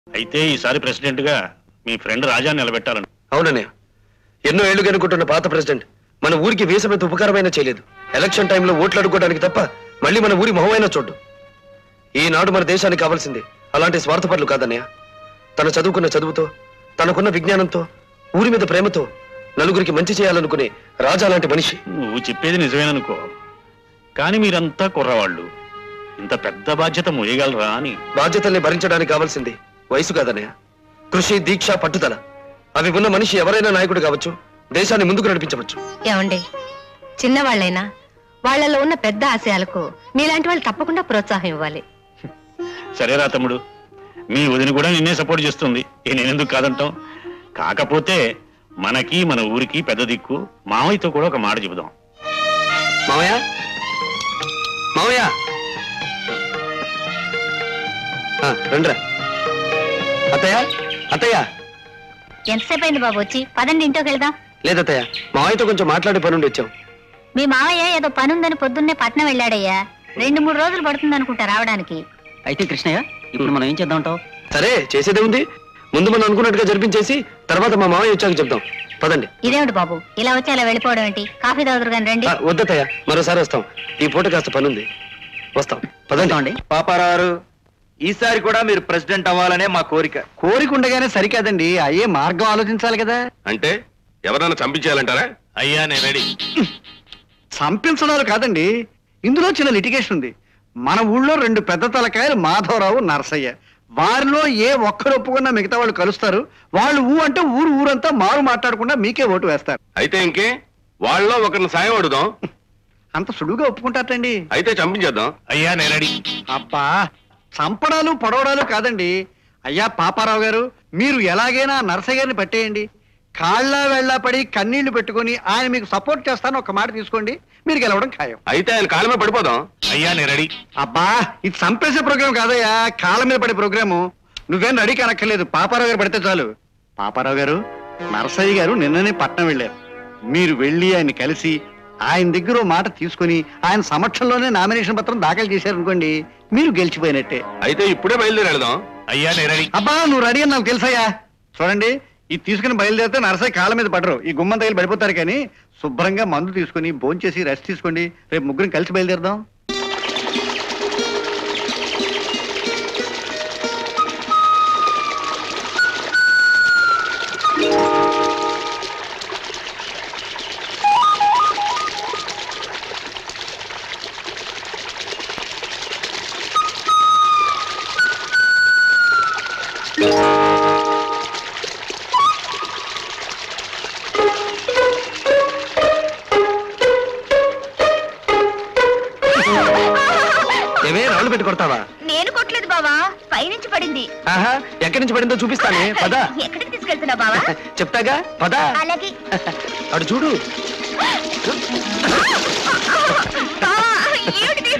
అయితే ఈసారి ప్రెసిడెంట్ గా మీ ఫ్రెండ్ రాజా నిలబెట్టాలని అవునన్నయ్య ఎన్నో ఏళ్లు కనుకుంటున్న పాత ప్రెసిడెంట్ మన ఊరికి వీసమైతే ఉపకారమైనా చేయలేదు ఎలక్షన్ టైంలో ఓట్లు అడుక్కోవడానికి తప్ప మళ్ళీ మన ఊరి మొహమైనా చూడు ఈనాడు మన దేశానికి కావాల్సింది అలాంటి స్వార్థపరులు కాదన్నయ్య తన చదువుకున్న చదువుతో తనకున్న విజ్ఞానంతో ఊరి మీద ప్రేమతో నలుగురికి మంచి చేయాలనుకునే రాజా లాంటి మనిషి నువ్వు చెప్పేది నిజమేననుకో కానీ మీరంతా కుర్రవాళ్ళు ఇంత పెద్ద బాధ్యత మోయగలరా అని బాధ్యతల్ని భరించడానికి కావాల్సింది వయసు కాదన్నయ్య కృషి దీక్ష పట్టుదల అవి ఉన్న మనిషి ఎవరైనా నాయకుడు కావచ్చు దేశాన్ని ముందుకు నడిపించవచ్చు ఏమండి చిన్నవాళ్ళైనా వాళ్ళలో ఉన్న పెద్ద ఆశయాలకు మీలాంటి వాళ్ళు తప్పకుండా ప్రోత్సాహం ఇవ్వాలి సరేరా తమ్ముడు మీ వదిన కూడా నిన్నే సపోర్ట్ చేస్తుంది ఏ నేనెందుకు కాదంటాం కాకపోతే మనకి మన ఊరికి పెద్ద దిక్కు మామయ్యతో కూడా ఒక మాట చెబుదాం మామయ్య మామయ్య ఆ, రండ్రా అత్తయ్య అత్తయ్య ఎంతసేపు అయింది బాబు వచ్చి పదండి ఇంట్లోకి వెళ్దాం లేదత్తయ్య మామయ్యతో కొంచెం మాట్లాడే పనుండి వచ్చాం మీ మావయ్య ఏదో పనుందని పొద్దున్నే పట్నం వెళ్ళాడయ్యా రెండు మూడు రోజులు పడుతుంది అనుకుంటా రావడానికి అయితే కృష్ణయ్య ఇప్పుడు మనం ఏం చేద్దామంటావు సరే చేసేదే ఉంది ముందు మనం అనుకున్నట్టుగా జరిపించేసి తర్వాత మా మామయ్య వచ్చాక చెప్దాం పదండి ఇదేమిటి బాబు ఇలా వచ్చి అలా వెళ్ళిపోవడం ఏంటి కాఫీ తాగుదురు కానీ రండి ఆ, వద్దత్తయ్య మరోసారి వస్తాం ఈ పూట కాస్త పనుంది వస్తాం పదండి అండి పాపారావు ఈసారి కూడా మీరు ప్రెసిడెంట్ అవ్వాలనే మా కోరిక కోరిక ఉండగానే సరికాదండి అయ్యే మార్గం ఆలోచించాలి కదా అంటే ఎవరైనా చంపించేయాలంటారా అయ్యా నేను రెడీ చంపించడాలు కాదండి ఇందులో చిన్న లిటిగేషన్ ఉంది మన ఊళ్ళో రెండు పెద్ద తలకాయలు మాధవరావు నరసయ్య వారిలో ఏ ఒక్కరు ఒప్పుకున్నా మిగతా వాళ్ళు కలుస్తారు వాళ్ళు ఊ అంటే ఊరు ఊరంతా మారు మాట్లాడకుండా మీకే ఓటు వేస్తారు అయితే ఇంకే వాళ్ళలో ఒకరిని సాయం అడుగుదాం అంత సులువుగా ఒప్పుకుంటారటండి అయితే చంపించేద్దాం అయ్యా నేను రెడీ అబ్బా చంపడాలు పొడవడాలు కాదండి అయ్యా పాపారావు గారు మీరు ఎలాగైనా నరసయ్య గారిని పట్టేయండి కాళ్ళ వెళ్ళ పడి కన్నీళ్లు పెట్టుకొని ఆయన మీకు సపోర్ట్ చేస్తాను ఒక మాట తీసుకోండి మీరు గెలవడం ఖాయం అయితే ఆయన కాలమే పడిపోదాం అయ్యా నేను రెడీ అబ్బా ఇది చంపేసే ప్రోగ్రాం కాదయ్యా కాళ్ళ మీద పడే ప్రోగ్రాము నువ్వేం రెడీ కనక్కర్లేదు పాపారావు గారు పడితే చాలు పాపారావు గారు నరసయ్య గారు నిన్ననే పట్నం వెళ్ళారు మీరు వెళ్ళి ఆయన కలిసి ఆయన దగ్గర ఓ మాట తీసుకొని ఆయన సమక్షంలోనే నామినేషన్ పత్రం దాఖలు చేశారనుకోండి మీరు గెలిచిపోయినట్టే అయితే ఇప్పుడే బయలుదేరి వెళదాం అయ్యా నేను రెడీ అబ్బా నువ్వు రెడీ అని నాకు తెలుసయ్యా చూడండి ఇది తీసుకుని బయలుదేరితే నరసయ్య కాళ్ళ మీద పడరు ఈ గుమ్మం తగిలి పడిపోతారు కానీ శుభ్రంగా మందు తీసుకొని భోంచేసి రెస్ట్ తీసుకోండి రేపు ముగ్గురం కలిసి బయలుదేరదాం ఏమే రాళ్ళు పెట్టి కొడతావా నేను కొట్టలేదు బావా పైనుంచి పడింది ఆహా ఎక్కడి నుంచి పడిందో చూపిస్తానే పద ఎక్కడికి తీసుకెళ్తున్నా బావా చెప్తాగా పద అలాగే అటు చూడు బావా, ఏమిటిది?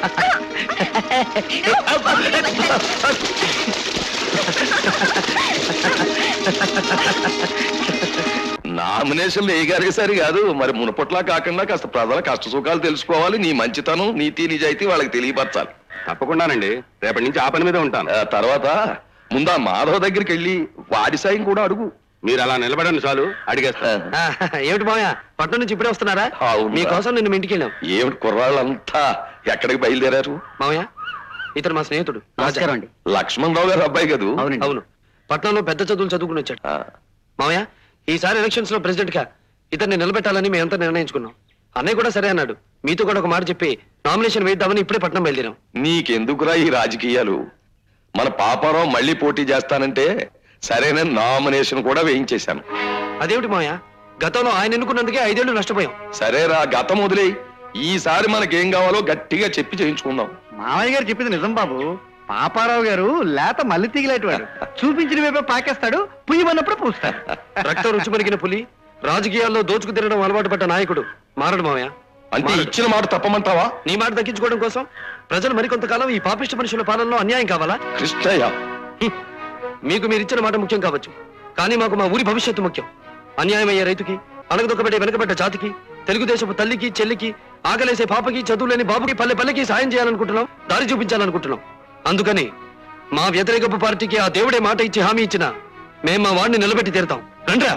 నామినేషన్లు ఏ గారికి సరి కాదు మరి మునపట్లా కాకుండా కాస్త ప్రజల కష్ట సుఖాలు తెలుసుకోవాలి నీ మంచితనం నీతి నిజాయితీ వాళ్ళకి తెలియపరచాలి తప్పకుండానండి రేపటి నుంచి ఆ పని మీద ఉంటాను ఆ తర్వాత ముందు ఆ మాధవ్ దగ్గరికి వెళ్ళి వాడి సాయం కూడా అడుగు మీరు అలా నిలబడండి చాలు అడిగేస్తా ఆ, ఏమిటి మామయ్య పట్నం నుంచి ఇప్పుడే వస్తున్నారా అవునురా. మీకోసం నిన్ను మీ ఇంటికి వెళ్ళాం ఏమిటి కుర్రాళ్ళంతా ఎక్కడికి బయలుదేరారు మామయ్య ఇతను మా స్నేహితుడు రాజా. నమస్కారం అండి లక్ష్మణ్ రావు గారు అబ్బాయి కదూ అవునండి అవును పట్నంలో పెద్ద చదువులు చదువుకుని వచ్చాడు ఆ, మామయ్య ఈసారి ఎలక్షన్స్ లో ప్రెసిడెంట్ గా ఇతన్ని నిలబెట్టాలని మేమంతా నిర్ణయించుకున్నాం అన్నయ్య కూడా సరే అన్నాడు మీతో కూడా ఒక మాట చెప్పి నామినేషన్ వేద్దామని ఇప్పుడే పట్నం బయలుదేరాం నీకెందుకురా ఈ రాజకీయాలు మన పాపారావు మళ్ళీ పోటీ చేస్తానంటే సరైన నామినేషన్ కూడా వేయించేశాను అదేమిటి మామయ్య గతంలో ఆయన ఎన్నుకున్నందుకే ఐదేళ్లు నష్టపోయాం సరేరా గతం వదిలేయి ఈసారి మనకేం కావాలో గట్టిగా చెప్పి చేయించుకుందాం మామయ్య గారు చెప్పింది నిజం బాబు పాపారావు గారు లేత మల్లి తీగలేటివాడు చూపించిన వైపే పాకేస్తాడు పుయ్యమన్నప్పుడు పూస్తాడు రక్తం రుచి మరిగిన పులి రాజకీయాల్లో దోచుకు తినడం అలవాటు పడ్డ నాయకుడు మారడు మామయ్య అంటే ఇచ్చిన మాట తప్పమంటావా నీ మాట దక్కించుకోవడం కోసం ప్రజలు మరికొంతకాలం ఈ పాపిష్ట మనుషుల పాలనలో అన్యాయం కావాలా కృష్ణయ్య హ్మ్. మీకు మీరు ఇచ్చిన మాట ముఖ్యం కావచ్చు కానీ మాకు మా ఊరి భవిష్యత్తు ముఖ్యం అన్యాయం అయ్యే రైతుకి అణగదొక్కబడే వెనకబడ్డ జాతికి తెలుగుదేశపు తల్లికి చెల్లికి ఆకలేసే పాపకి చదువులేని బాబుకి పల్లె పల్లెకి సాయం చేయాలనుకుంటున్నాం దారి చూపించాలనుకుంటున్నాం అందుకని మా వ్యతిరేకపు పార్టీకి ఆ దేవుడే మాట ఇచ్చి హామీ ఇచ్చిన మేము మా వాడిని నిలబెట్టి తీరుతాం రండ్రా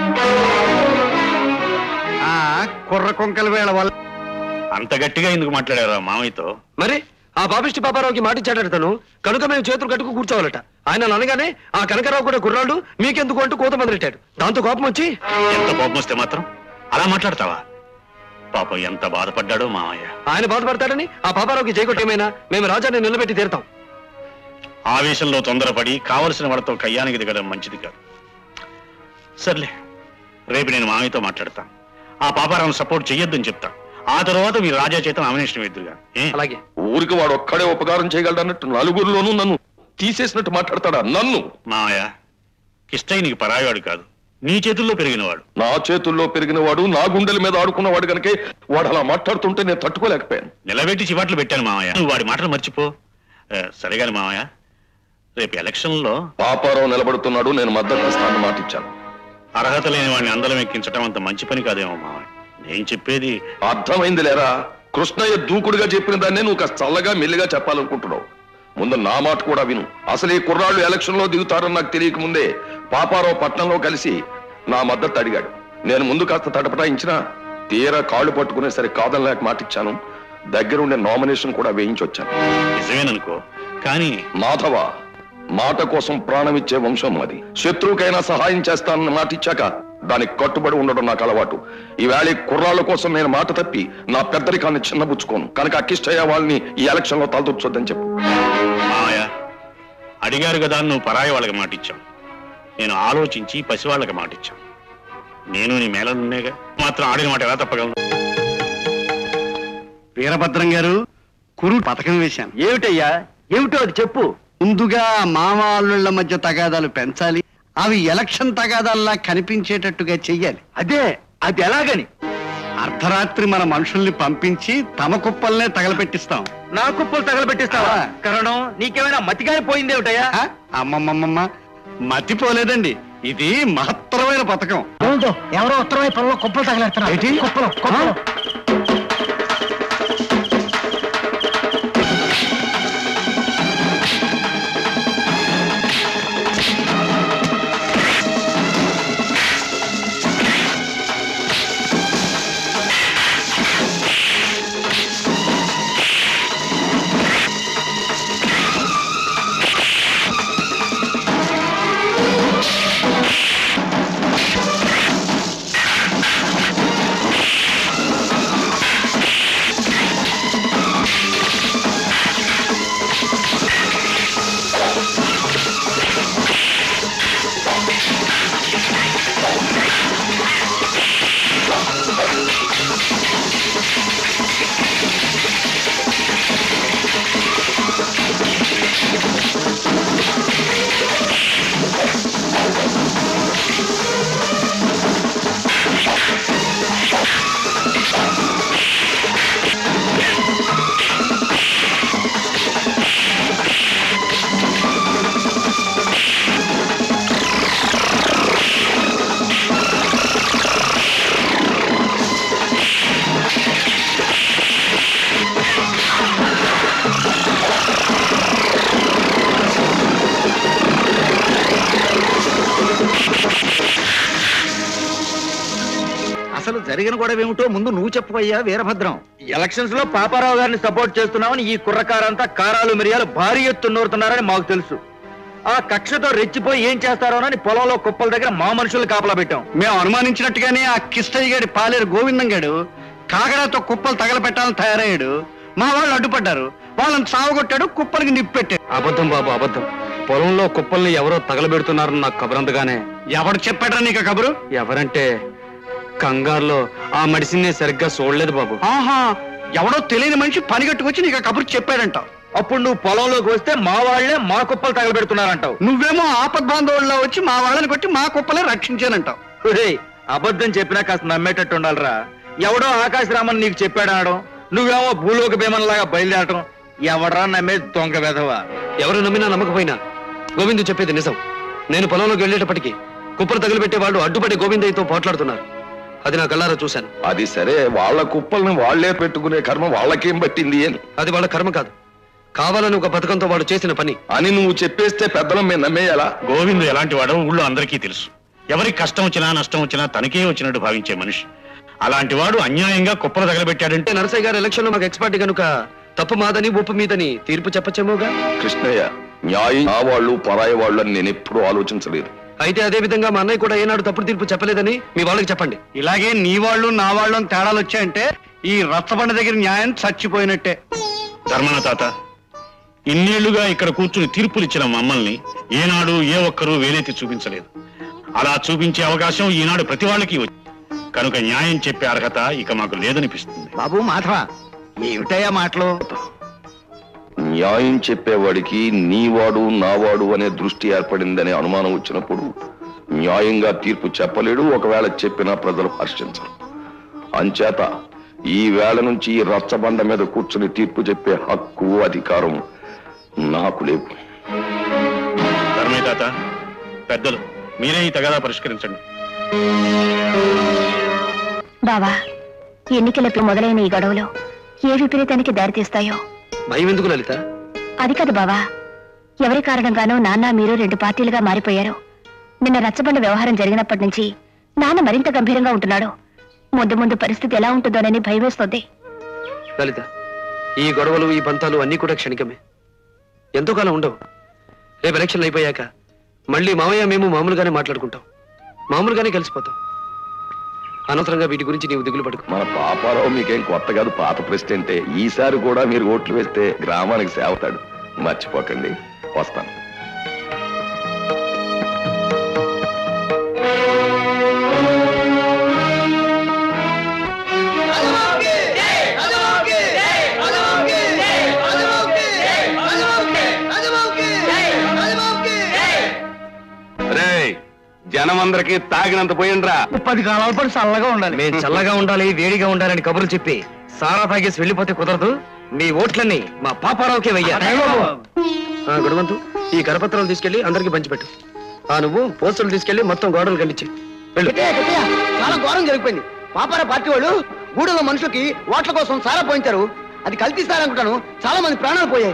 ఆ కుర్ర కొంకల వేళ వల్ల అంత గట్టిగా ఎందుకు మాట్లాడారా మామయ్యతో మరి ఆ పాపిష్టి పాపారావుకి మాట ఇచ్చాడట తను కనుక మేము చేతులు కట్టుకు కూర్చోవాలట ఆయన అనగానే ఆ కనకరావు కూడా కుర్రాడు మీకెందుకు అంటూ కోత మొదలెట్టాడు దాంతో కోపం వచ్చి ఎంత కోపం వస్తే మాత్రం అలా మాట్లాడతావా పాపం ఎంత బాధపడ్డాడో మామయ్య ఆయన బాధపడతాడని ఆ పాపారావుకి జైకొట్టేమైనా మేము రాజాని నిలబెట్టి తీరుతాం ఆవేశంలో తొందరపడి కావలసిన వాళ్ళతో కయ్యానికి దిగడం మంచిది కాదు సర్లే రేపు నేను మామయ్యతో మాట్లాడతాను ఆ పాపారావు సపోర్ట్ చెయ్యొద్దని చెప్తా ఆ తర్వాత మీరు రాజా చేత నామినేషన్ ఎదురుగా అలాగే ఊరికి వాడు ఒక్కడే ఉపకారం చేయగలడు అన్నట్టు నలుగురిలోనూ నన్ను తీసేసినట్టు మాట్లాడతాడా నన్ను మామయ్య కిష్టయ్య నీకు పరాయవాడు కాదు నీ చేతుల్లో పెరిగినవాడు నా చేతుల్లో పెరిగిన వాడు నా గుండెల మీద ఆడుకున్నవాడు కనుకే వాడు అలా మాట్లాడుతుంటే నేను తట్టుకోలేకపోయాను నిలబెట్టి చివాట్లు పెట్టాను మామయ్య నువ్వు వాడి మాటలు మర్చిపో ఆ, సరే గాని మామయ్య రేపు ఎలక్షన్లో పాపారావు నిలబడుతున్నాడు నేను మద్దతు ఇస్తానని మాట ఇచ్చాను అర్హత లేని వాడిని అందలం ఎక్కించడం అంత మంచి పని కాదేమో మామయ్య నేను చెప్పేది అర్థమైంది లేరా కృష్ణయ్య దూకుడుగా చెప్పిన దాన్నే నువ్వు కాస్త చల్లగా మెల్లిగా చెప్పాలనుకుంటున్నావు ముందు నా మాట కూడా విను అసలు ఈ కుర్రాళ్ళు ఎలక్షన్ లో దిగుతారని నాకు తెలియక ముందే పాపారావు పట్నంలో కలిసి నా మద్దతు అడిగాడు నేను ముందు కాస్త తటపటాయించినా తీరా కాళ్ళు పట్టుకునే సరే కాదని లేక మాట ఇచ్చాను దగ్గరుండే నామినేషన్ కూడా వేయించొచ్చాను నిజమేననుకో కానీ మాధవ మాట కోసం ప్రాణం ఇచ్చే వంశం అది శత్రువుకైనా సహాయం చేస్తానని మాట ఇచ్చాక దానికి కట్టుబడి ఉండడం నాకు అలవాటు ఈవేళ ఈ కుర్రాళ్ళ కోసం నేను మాట తప్పి నా పెద్దరికాన్ని చిన్నబుచ్చుకోను కనుక అక్కిష్టయ్య వాళ్ళని ఈ ఎలక్షన్ లో తలదొచ్చొద్దని చెప్పు మామయ్య అడిగారు కదా అని నువ్వు పరాయి వాళ్ళకి మాట ఇచ్చావు నేను ఆలోచించి పసివాళ్ళకి మాట ఇచ్చాను నేను నీ మేళనున్నేగా మాత్రం ఆడిన మాట ఎలా తప్పగలను వీరభద్రం గారు కురు పథకం వేశాను ఏమిటయ్యా ఏమిటో అది చెప్పు ముందుగా మామ అల్లుళ్ళ మధ్య తగాదాలు పెంచాలి అవి ఎలక్షన్ తగాదాల్లా కనిపించేటట్టుగా చెయ్యాలి అదే అది ఎలాగని అర్ధరాత్రి మన మనుషుల్ని పంపించి తమ కుప్పల్నే తగలపెట్టిస్తాం నా కుప్పలు తగలబెట్టిస్తావా ఆ. కరణం నీకేమైనా మతిగాని పోయిందేమిటయ్యా ఆ? అమ్మమ్మమ్మమ్మ మతిపోలేదండి ఇది మహత్తరమైన పథకం ఎవరో ఉత్తరం వైపులో కుప్పలు తగలేస్తున్నారు కుప్పలు కుప్పలు అసలు జరిగిన గొడవ ఏమిటో ముందు నువ్వు చెప్పవయ్యా వీరభద్రం ఎలక్షన్స్ లో పాపారావు గారిని సపోర్ట్ చేస్తున్నామని ఈ కుర్రకారంతా కారాలు మిరియాలు భారీ ఎత్తు నూరుతున్నారని మాకు తెలుసు ఆ కక్షతో రెచ్చిపోయి ఏం చేస్తారోనని పొలంలో కుప్పల దగ్గర మా మనుషులు కాపలా పెట్టాం మేము అనుమానించినట్టుగానే ఆ కిష్టయ్య గారి పాలేరు గోవిందం గాడు కాకడాతో కుప్పలు తగలపెట్టాలని తయారయ్యాడు మా వాళ్ళు అడ్డుపడ్డారు వాళ్ళని సావగొట్టాడు కుప్పలకి నిప్పెట్టాడు అబద్ధం బాబు అబద్ధం పొలంలో కుప్పల్ని ఎవరో తగలబెడుతున్నారని నాకు కబురంతగానే ఎవడు చెప్పాడ్రా నీకు ఆ కబురు ఎవరంటే కంగారులో ఆ మడిసిని సరిగ్గా చూడలేదు బాబు ఆహా ఎవడో తెలియని మనిషి పనిగట్టుకొచ్చి నీకు ఆ కబురు చెప్పాడంట అప్పుడు నువ్వు పొలంలోకి వస్తే మా వాళ్లే మా కుప్పలు తగలబెడుతున్నారంటావు నువ్వేమో ఆపద్ బాంధవుల్లో వచ్చి మా వాళ్ళని కొట్టి మా కుప్పలే రక్షించానంటావు ఒరేయ్, అబద్ధం చెప్పినా కాస్త నమ్మేటట్టు ఉండాలిరా ఎవడో ఆకాశరామన్ నీకు చెప్పాడనడం నువ్వేమో భూలోక భీమన్లాగా బయలుదేరటం ఎవడరా నమ్మే దొంగ వెధవా ఎవరు నమ్మినా నమ్మకపోయినా గోవిందు చెప్పేది నిజం నేను పొలంలోకి వెళ్ళేటప్పటికి కుప్పలు తగులుపెట్టే వాళ్ళు అడ్డుపడి గోవిందయ్యతో పోట్లాడుతున్నారు అది నా కళ్ళారా చూశాను అది సరే వాళ్ళ కుప్పల్ని వాళ్లే పెట్టుకునే కర్మ వాళ్ళకేం పట్టింది అని అది వాళ్ళ కర్మ కాదు కావాలని ఒక పథకంతో వాడు చేసిన పని అని నువ్వు చెప్పేస్తే పెద్దలం మేము నమ్మేయాలా గోవిందు ఎలాంటి వాడో ఊళ్ళో అందరికీ తెలుసు ఎవరికి కష్టం వచ్చినా నష్టం వచ్చినా తనకే వచ్చినట్టు భావించే మనిషి అలాంటి వాడు అన్యాయంగా కుప్పలు తగలబెట్టాడంటే అంటే నరసయ్య గారు ఎలక్షన్ లో మాకు ఎక్స్పర్ట్ కనుక తప్పు మాదని ఒప్పు మీదని తీర్పు చెప్పచ్చేమోగా కృష్ణయ్య న్యాయం నా వాళ్ళు పరాయి వాళ్ళు అని నేను ఎప్పుడూ ఆలోచించలేదు అయితే అదే విధంగా మా అన్నయ్య కూడా ఏనాడు తప్పుడు తీర్పు చెప్పలేదని మీ వాళ్ళకి చెప్పండి ఇలాగే నీ వాళ్ళు నా వాళ్ళు అని తేడాలు వచ్చాయంటే ఈ రచ్చబండ దగ్గర న్యాయం చచ్చిపోయినట్టే ధర్మన తాత ఇన్నేళ్లుగా ఇక్కడ కూర్చుని తీర్పులు ఇచ్చిన మమ్మల్ని ఏనాడు ఏ ఒక్కరూ వేలెత్తి చూపించలేదు అలా చూపించే అవకాశం ఈనాడు ప్రతి వాళ్ళకి వచ్చింది కనుక న్యాయం చెప్పే అర్హత ఇక మాకు లేదనిపిస్తుంది బాబు మాధవ ఏమిటయ్యా మాటలు న్యాయం చెప్పేవాడికి నీవాడు నావాడు అనే దృష్టి ఏర్పడిందనే అనుమానం వచ్చినప్పుడు న్యాయంగా తీర్పు చెప్పలేడు ఒకవేళ చెప్పినా ప్రజలు హర్షించరు అంచేత ఈ వేళ నుంచి ఈ రచ్చబండ మీద కూర్చుని తీర్పు చెప్పే హక్కు అధికారం నాకు లేవు ధర్మయ్య తాత పెద్దలు మీరే ఈ తగాదా పరిష్కరించండి బావా ఎన్నికలప్పుడు మొదలైన ఈ గొడవలు ఏ విపరీతానికి దారితీస్తాయో భయం ఎందుకు లలిత అది కాదు బావా ఎవరి కారణంగానో నాన్న మీరు రెండు పార్టీలుగా మారిపోయారు నిన్న రచ్చబండ వ్యవహారం జరిగినప్పటి నుంచి నాన్న మరింత గంభీరంగా ఉంటున్నాడు ముందు ముందు పరిస్థితి ఎలా ఉంటుందోనని భయమేస్తోంది లలిత ఈ గొడవలు ఈ పంతాలు అన్ని కూడా క్షణికమే ఎంతో కాలం ఉండవు రేపు ఎలక్షన్లు అయిపోయాక మళ్ళీ మామయ్య మేము మామూలుగానే మాట్లాడుకుంటాం మామూలుగానే కలిసిపోతాం అనవసరంగా వీటి గురించి నీవు దిగులు పడుకు మన పాపారావు మీకేం కొత్త కాదు పాత ప్రెసిడెంటే ఈసారి కూడా మీరు ఓట్లు వేస్తే గ్రామానికి సేవతాడు మర్చిపోకండి వస్తాను రేయ్ జనం అందరికి తాగినంత పోయిండ్రా పది కాలాల పాటు చల్లగా ఉండాలి మేము చల్లగా ఉండాలి వేడిగా ఉండాలని కబుర్లు చెప్పి సారా తాగేసి వెళ్ళిపోతే కుదరదు మీ ఓట్లన్నీ మా పాపారావుకే వెయ్యాలి ఆ, గుణవంతు ఈ కరపత్రాలు తీసుకెళ్లి అందరికి పంచిపెట్టు ఆ నువ్వు పోస్టులు తీసుకెళ్లి మొత్తం గోడలు కండించి వెళ్ళు చాలా ఘోరం జరిగిపోయింది పాపార పార్టీ వాళ్ళు గూడెంలో మనుషులకి ఓట్ల కోసం సారా పోయించారు అది కల్పిస్తారనుకుంటాను చాలా మంది ప్రాణాలు పోయాయి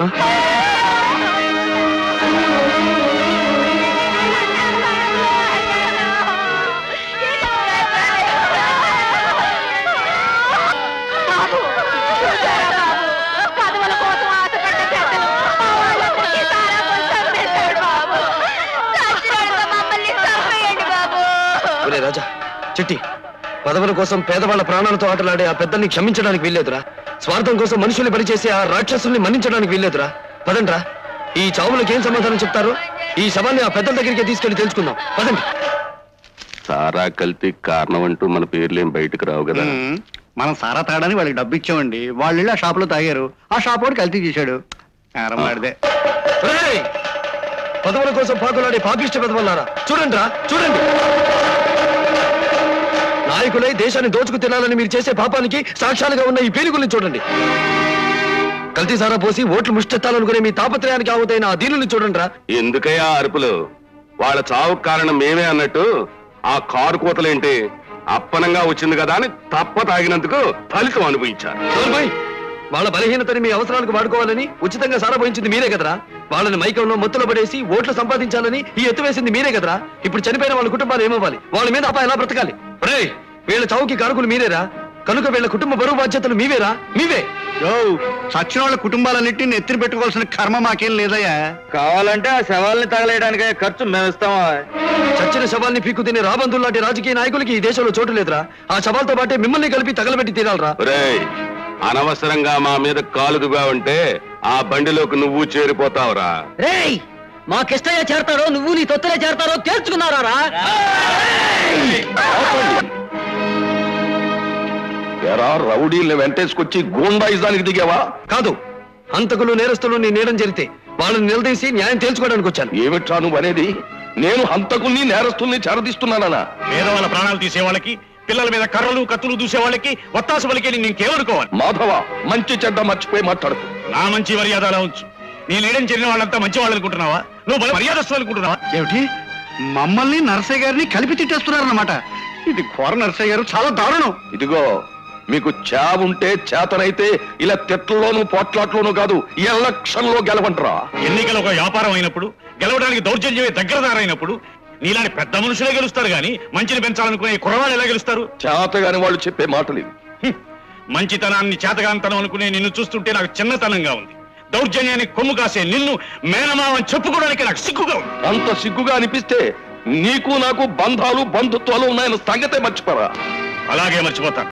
ఒరే రాజా చిట్టి పదవుల కోసం పేదవాళ్ళ ప్రాణాలతో ఆటలాడే ఆ పెద్దల్ని క్షమించడానికి వీల్లేదురా స్వార్థం కోసం మనుషుల్ని బలిచేసి ఆ రాక్షసుల్ని మన్నించడానికి వీల్లేదురా పదండ్రా ఈ చావులకు ఏం సమాధానం చెప్తారు ఈ శవాన్ని ఆ పెద్దల దగ్గరికి తీసుకెళ్లి తెలుసుకుందాం పదండి సారా కల్తీ కారణం అంటూ మన పేర్లేం బయటకు రావు కదా ఉమ్, మనం సారా తాగడానికి వాళ్ళకి డబ్బు ఇచ్చామండి వాళ్ళు వెళ్ళి ఆ షాప్ లో తాగారు ఆ షాప్ వాడు కల్తీ చేశాడు ఆడదే ఒరేయ్! పదవుల కోసం పాకులాడే పాపిష్ట పెదవల్లారా చూడండిరా చూడండి నాయకులై దేశాన్ని దోచుకు తినాలని మీరు చేసే పాపానికి సాక్ష్యాలుగా ఉన్న ఈ పీనుగుల్ని చూడండి కల్తీ సారా పోసి ఓట్లు ముష్టెత్తాలనుకునే మీ తాపత్రయానికి ఆవుతైన ఆ దీనుల్ని చూడండిరా ఎందుకయ్యా అరుపులు వాళ్ళ చావు కారణం మేమే అన్నట్టు ఆ కారు కూతలేంటి అప్పనంగా వచ్చింది కదా అని తప్ప తాగినందుకు ఫలితం అనుభవించారు నోర్మోయ్! వాళ్ళ బలహీనతని మీ అవసరాలకు వాడుకోవాలని ఉచితంగా సారా పోయించింది మీరే కదరా వాళ్ళని మైకంలో మొత్తులో పడేసి ఓట్లు సంపాదించాలని ఈ ఎత్తు వేసింది మీరే కదరా ఇప్పుడు చనిపోయిన వాళ్ళ కుటుంబాలు ఏమవ్వాలి వాళ్ళ మీద అప్ప ఎలా బ్రతకాలి ఒరేయ్ వీళ్ళ చౌకి కారకులు మీరేరా కనుక వీళ్ళ కుటుంబ బరువు బాధ్యతలు మీవేరా మీవే యో చచ్చిన వాళ్ళ కుటుంబాలన్నింటినీ నెత్తిన పెట్టుకోవాల్సిన కర్మ మాకేం లేదయ్యా కావాలంటే ఆ శవాల్ని తగలేయడానికి ఖర్చు మేము ఇస్తామా చచ్చిన శవాల్ని పీక్కు తినే రాబందుల్లాంటి రాజకీయ నాయకులకి ఈ దేశంలో చోటు లేదురా ఆ శవాలతో పాటే మిమ్మల్ని కలిపి తగలబెట్టి తీరాలరా ఒరేయ్ అనవసరంగా మా మీద కాలుదుగా ఉంటే ఆ బండిలోకి నువ్వు చేరిపోతావురా రేయ్ మా కిష్టయ్య చేరతారో నువ్వు నీ తొత్తులే చేరతారో తేల్చుకున్నారా ఎరా రౌడీల్ని వెంటేసుకొచ్చి గూండాయిజానికి దిగావా కాదు హంతకులు నేరస్తులు నీ నీడం జరిగితే వాళ్ళని నిలదీసి న్యాయం తేల్చుకోవడానికి వచ్చాను ఏమిట్రా నువ్వు అనేది నేను హంతకుల్ని నేరస్తుల్ని చేరదీస్తున్నానా పేదవాళ్ళ ప్రాణాలు తీసే వాళ్ళకి పిల్లల మీద కర్రలు కత్తులు దూసే వాళ్ళకి ఒత్తాసు పలికే నేను ఇంకేమనుకోవాలి మాధవ మంచి చెడ్డ మర్చిపోయి మాట్లాడుతూ నా మంచి మర్యాద అలా ఉంచు నీ నీడని చేరిన వాళ్ళంతా మంచి వాళ్ళు అనుకుంటున్నావా నువ్వు బల మర్యాదస్తు అనుకుంటున్నావా ఏమిటి మమ్మల్ని నరసయ్య గారిని కలిపి తిట్టేస్తున్నారన్నమాట ఇది ఘోర నరసయ్య గారు చాలా దారుణం ఇదిగో మీకు చావుంటే చేతనైతే ఇలా తిట్లలోనూ పోట్లాట్లోనూ కాదు ఎలక్షన్ లో గెలవంటరా ఎన్నికలు ఒక వ్యాపారం అయినప్పుడు గెలవడానికి దౌర్జన్యమే దగ్గరదారైనప్పుడు నీలాంటి పెద్ద మనుషులే గెలుస్తారు గాని మంచిని పెంచాలనుకునే కురవాళ్ళు ఎలా గెలుస్తారు చేతగాని వాళ్ళు చెప్పే మాటలు ఇవి. హ్మ్. మంచితనాన్ని చేతగాంతనం అనుకునే నిన్ను చూస్తుంటే నాకు చిన్నతనంగా ఉంది దౌర్జన్యానికి కొమ్ము కాసే నిన్ను మేనమావని చెప్పుకోవడానికి నాకు సిగ్గుగా ఉంది అంత సిగ్గుగా అనిపిస్తే నీకు నాకు బంధాలు బంధుత్వాలు ఉన్నాయన్న సంగతే మర్చిపోరా అలాగే మర్చిపోతాను